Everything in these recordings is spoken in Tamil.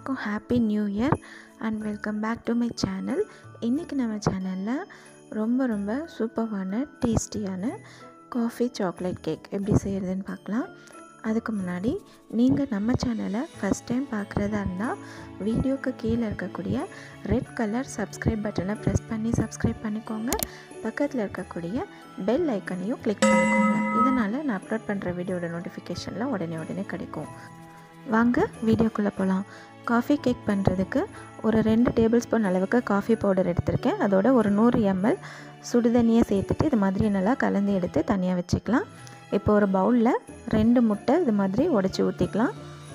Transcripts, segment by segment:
எல்லாருக்கும் happy new year and welcome back to my channel இன்றைக்கி நம்ம சேனலில் ரொம்ப ரொம்ப சூப்பரான டேஸ்டியான காஃபி சாக்லேட் கேக் எப்படி செய்கிறதுன்னு பார்க்கலாம் அதுக்கு முன்னாடி நீங்கள் நம்ம சேனலை ஃபஸ்ட் டைம் பார்க்குறதா இருந்தால் வீடியோக்கு கீழே இருக்கக்கூடிய ரெட் கலர் சப்ஸ்கிரைப் பட்டனை ப்ரெஸ் பண்ணி சப்ஸ்கிரைப் பண்ணிக்கோங்க பக்கத்தில் இருக்கக்கூடிய பெல் ஐக்கனையும் கிளிக் பண்ணிக்கோங்க இதனால் நான் அப்லோட் பண்ணுற வீடியோட நோட்டிஃபிகேஷனில் உடனே உடனே கிடைக்கும் வாங்க வீடியோக்குள்ளே போகலாம் காஃபி கேக் பண்ணுறதுக்கு ஒரு ரெண்டு டேபிள் ஸ்பூன் அளவுக்கு காஃபி பவுடர் எடுத்திருக்கேன் அதோட ஒரு நூறு எம்எல் சுடுதண்ணியை சேர்த்துட்டு இது மாதிரி நல்லா கலந்து எடுத்து தனியாக வச்சுக்கலாம் இப்போ ஒரு பவுலில் ரெண்டு முட்டை இது மாதிரி உடச்சி ஊற்றிக்கலாம்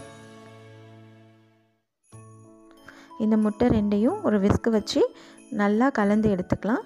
இந்த முட்டை ரெண்டையும் ஒரு விஸ்கு வச்சு நல்லா கலந்து எடுத்துக்கலாம்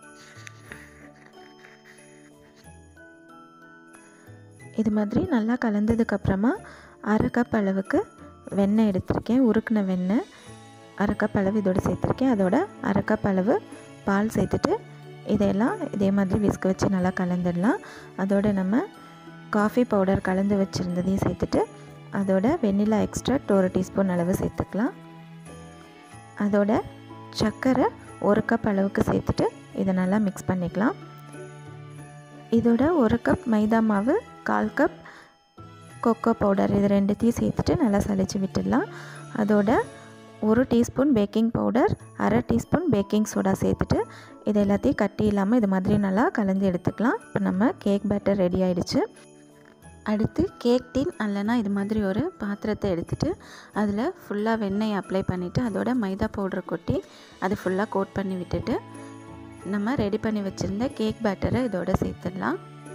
இது மாதிரி நல்லா கலந்ததுக்கப்புறமா அரை கப் அளவுக்கு வெண்ணெய் எடுத்திருக்கேன் உருக்குன வெண்ணெய் அரை கப் அளவு இதோடு சேர்த்துருக்கேன் அதோட அரை கப் அளவு பால் சேர்த்துட்டு இதையெல்லாம் இதே மாதிரி விஸ்க் வச்சு நல்லா கலந்துடலாம் அதோட நம்ம காஃபி பவுடர் கலந்து வச்சுருந்ததையும் சேர்த்துட்டு அதோட வெண்ணிலா எக்ஸ்ட்ராக்ட் ஒரு டீஸ்பூன் அளவு சேர்த்துக்கலாம் அதோட சர்க்கரை ஒரு கப் அளவுக்கு சேர்த்துட்டு இதை நல்லா மிக்ஸ் பண்ணிக்கலாம் இதோட ஒரு கப் மைதா மாவு கால் கப் கொக்கோ பவுடர் இது ரெண்டுத்தையும் சேர்த்துட்டு நல்லா சளிச்சு விட்டுடலாம் அதோட ஒரு டீஸ்பூன் பேக்கிங் பவுடர் அரை டீஸ்பூன் பேக்கிங் சோடா சேர்த்துட்டு இது எல்லாத்தையும் கட்டி இல்லாமல் இது மாதிரி நல்லா கலந்து எடுத்துக்கலாம் இப்போ நம்ம கேக் பேட்டர் ரெடி ஆகிடுச்சு அடுத்து கேக் டின் அல்லனா இது மாதிரி ஒரு பாத்திரத்தை எடுத்துகிட்டு அதில் ஃபுல்லாக வெண்ணெய் அப்ளை பண்ணிவிட்டு அதோட மைதா பவுடரை கொட்டி அது ஃபுல்லாக கோட் பண்ணி விட்டுட்டு நம்ம ரெடி பண்ணி வச்சுருந்த கேக் பேட்டரை இதோட சேர்த்துடலாம்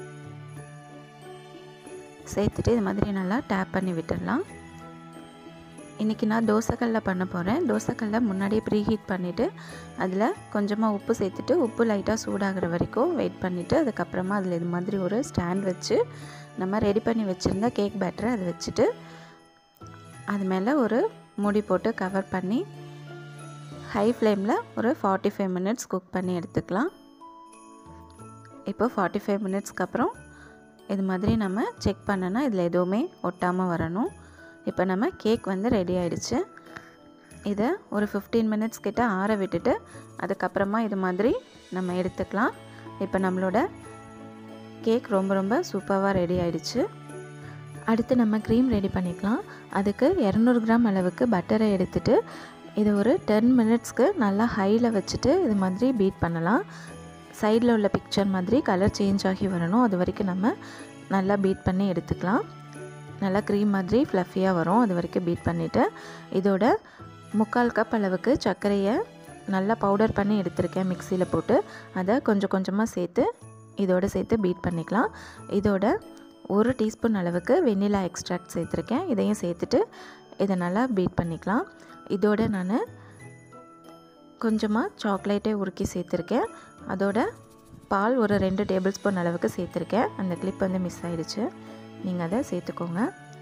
சேர்த்துட்டு இது மாதிரி நல்லா டேப் பண்ணி விட்டுடலாம் இன்றைக்கி நான் தோசைக்கல்ல பண்ண போகிறேன் தோசைக்கல்ல முன்னாடியே ப்ரீ ஹீட் பண்ணிவிட்டு அதில் கொஞ்சமாக உப்பு சேர்த்துட்டு உப்பு லைட்டாக சூடாகிற வரைக்கும் வெயிட் பண்ணிவிட்டு அதுக்கப்புறமா அதில் இது மாதிரி ஒரு ஸ்டாண்ட் வச்சு நம்ம ரெடி பண்ணி வச்சுருந்த கேக் பேட்டரை அதை வச்சுட்டு அது மேலே ஒரு மூடி போட்டு கவர் பண்ணி ஹை ஃப்ளேமில் ஒரு ஃபார்ட்டி ஃபைவ் மினிட்ஸ் குக் பண்ணி எடுத்துக்கலாம் இப்போ ஃபார்ட்டி ஃபைவ் மினிட்ஸ்க்கு அப்புறம் இது மாதிரி நம்ம செக் பண்ணனா இதில் எதுவுமே ஒட்டாமல் வரணும் இப்போ நம்ம கேக் வந்து ரெடி ஆகிடுச்சு இதை ஒரு ஃபிஃப்டீன் மினிட்ஸ் கிட்ட ஆற விட்டுட்டு அதுக்கப்புறமா இது மாதிரி நம்ம எடுத்துக்கலாம் இப்போ நம்மளோட கேக் ரொம்ப ரொம்ப சூப்பராக ரெடி ஆகிடுச்சு அடுத்து நம்ம க்ரீம் ரெடி பண்ணிக்கலாம் அதுக்கு இரநூறு கிராம் அளவுக்கு பட்டரை எடுத்துகிட்டு இது ஒரு டென் மினிட்ஸ்க்கு நல்லா ஹையில் வச்சுட்டு இது மாதிரி பீட் பண்ணலாம் சைடில் உள்ள பிக்சர் மாதிரி கலர் சேஞ்ச் ஆகி வரணும் அது வரைக்கும் நம்ம நல்லா பீட் பண்ணி எடுத்துக்கலாம் நல்லா க்ரீம் மாதிரி ஃப்ளஃபியாக வரும் அது வரைக்கும் பீட் பண்ணிவிட்டு இதோட முக்கால் கப் அளவுக்கு சர்க்கரையை நல்லா பவுடர் பண்ணி எடுத்திருக்கேன் மிக்சியில் போட்டு அதை கொஞ்சம் கொஞ்சமாக சேர்த்து இதோடு சேர்த்து பீட் பண்ணிக்கலாம் இதோட ஒரு டீஸ்பூன் அளவுக்கு வெண்ணிலா எக்ஸ்ட்ராக்ட் சேர்த்துருக்கேன் இதையும் சேர்த்துட்டு இதை நல்லா பீட் பண்ணிக்கலாம் இதோட நான் கொஞ்சமாக சாக்லேட்டே உருக்கி சேர்த்துருக்கேன் அதோட பால் ஒரு ரெண்டு டேபிள் ஸ்பூன் அளவுக்கு சேர்த்துருக்கேன் அந்த கிளிப் வந்து மிஸ் ஆகிடுச்சு நீங்கள் அதை சேர்த்துக்கோங்க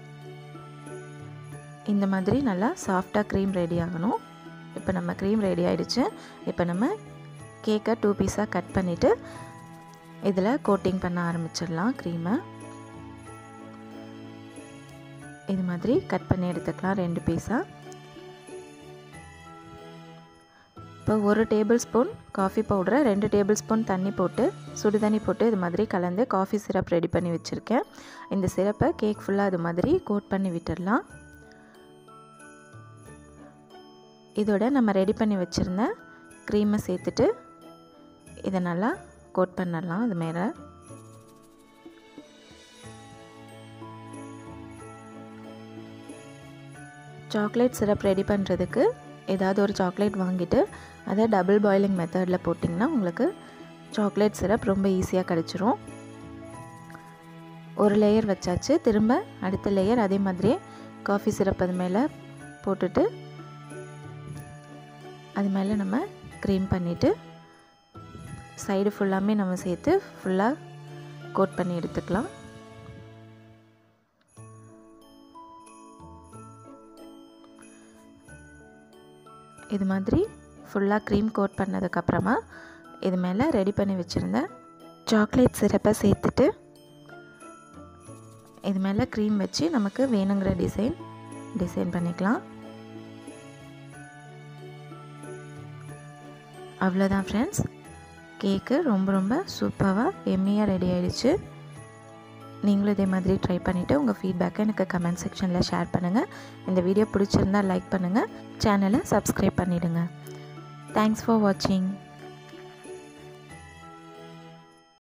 இந்த மாதிரி நல்லா சாஃப்டாக க்ரீம் ரெடி ஆகணும் இப்போ நம்ம க்ரீம் ரெடி ஆகிடுச்சு இப்போ நம்ம கேக்கை டூ பீஸாக கட் பண்ணிவிட்டு இதில் கோட்டிங் பண்ண ஆரம்பிச்சிடலாம் க்ரீமை இது மாதிரி கட் பண்ணி எடுத்துக்கலாம் ரெண்டு பீஸாக இப்போ ஒரு டேபிள் ஸ்பூன் காஃபி பவுடரை ரெண்டு டேபிள் ஸ்பூன் தண்ணி போட்டு சுடு தண்ணி போட்டு இது மாதிரி கலந்து காஃபி சிரப் ரெடி பண்ணி வச்சுருக்கேன் இந்த சிரப்பை கேக் ஃபுல்லாக இது மாதிரி கோட் பண்ணி விட்டுடலாம் இதோட நம்ம ரெடி பண்ணி வச்சுருந்த க்ரீமை சேர்த்துட்டு இதை நல்லா கோட் பண்ணிடலாம் அது மேலே சாக்லேட் சிரப் ரெடி பண்ணுறதுக்கு ஏதாவது ஒரு சாக்லேட் வாங்கிட்டு அதை டபுள் பாயிலிங் மெத்தடில் போட்டிங்கன்னா உங்களுக்கு சாக்லேட் சிரப் ரொம்ப ஈஸியாக கிடச்சிரும் ஒரு லேயர் வச்சாச்சு திரும்ப அடுத்த லேயர் அதே மாதிரியே காஃபி சிரப் அது மேலே போட்டுட்டு அது மேலே நம்ம க்ரீம் பண்ணிவிட்டு சைடு ஃபுல்லாமே நம்ம சேர்த்து ஃபுல்லாக கோட் பண்ணி எடுத்துக்கலாம் இது மாதிரி ஃபுல்லாக க்ரீம் கோட் பண்ணதுக்கப்புறமா இது மேலே ரெடி பண்ணி வச்சுருந்த சாக்லேட் சிரப்பை சேர்த்துட்டு இது மேலே க்ரீம் வச்சு நமக்கு வேணுங்கிற டிசைன் டிசைன் பண்ணிக்கலாம் அவ்வளோதான் ஃப்ரெண்ட்ஸ் கேக்கு ரொம்ப ரொம்ப சூப்பராக எம்மியாக ரெடி ஆயிடுச்சு நீங்களும் இதே மாதிரி ட்ரை பண்ணிவிட்டு உங்கள் ஃபீட்பேக்கை எனக்கு கமெண்ட் செக்ஷனில் ஷேர் பண்ணுங்கள் இந்த வீடியோ பிடிச்சிருந்தா லைக் பண்ணுங்கள் சேனலை சப்ஸ்கிரைப் பண்ணிவிடுங்க தேங்க்ஸ் ஃபார் வாட்சிங்